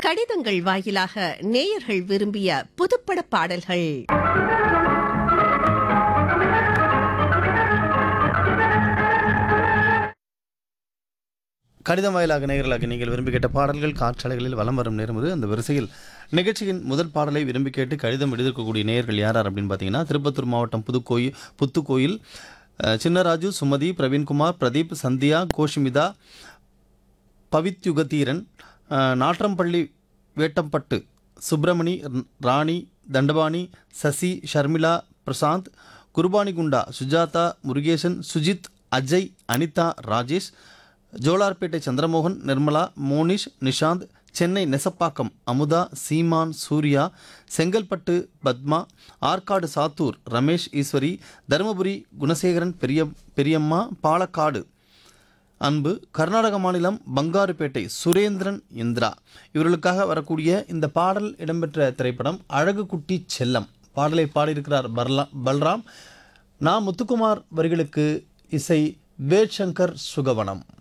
கடிதங்கள் வாயிலாக நேயர்கள் விரும்பிய புதுப்பட பாடல்கள் கடிதம் வாயிலாக நேயர்களாக நீங்கள் விரும்பி கேட்ட பாடல்கள் காற்றாலைகளில் வலம் வரும் நேரம் இது அந்த வரிசையில் நிகழ்ச்சியின் முதல் பாடலை விரும்பி கேட்டு கடிதம் எழுதியிருக்கக்கூடிய நேயர்கள் யார் யார் அப்படின்னு பார்த்தீங்கன்னா திருப்பத்தூர் மாவட்டம் புதுக்கோயில் புத்துக்கோயில் அஹ், சின்னராஜு சுமதி பிரவீன்குமார் பிரதீப் சந்தியா கோஷிமிதா பவித்யுகதீரன் அஹ், நாற்றம்பள்ளி வேட்டம்பட்டு சுப்பிரமணி ர- ராணி தண்டபாணி சசி ஷர்மிளா பிரசாந்த் குருபானிகுண்டா சுஜாதா முருகேசன் சுஜித் அஜய் அனிதா ராஜேஷ் ஜோலார்பேட்டை சந்திரமோகன் நிர்மலா மோனிஷ் நிஷாந்த் சென்னை நெசப்பாக்கம் அமுதா சீமான் சூர்யா செங்கல்பட்டு பத்மா ஆற்காடு சாத்தூர் ரமேஷ் ஈஸ்வரி தருமபுரி குணசேகரன் பெரிய பெரியம்மா பாலக்காடு அன்பு கர்நாடக மாநிலம் பங்காருப்பேட்டை சுரேந்திரன் இந்திரா இவர்களுக்காக வரக்கூடிய இந்த பாடல் இடம்பெற்ற திரைப்படம் அழகு குட்டி செல்லம் பாடலை பாடியிருக்கிறார் பர்லா பல்ராம் நா முத்துக்குமார் வரிகளுக்கு இசை வேட்சங்கர் சுகவனம்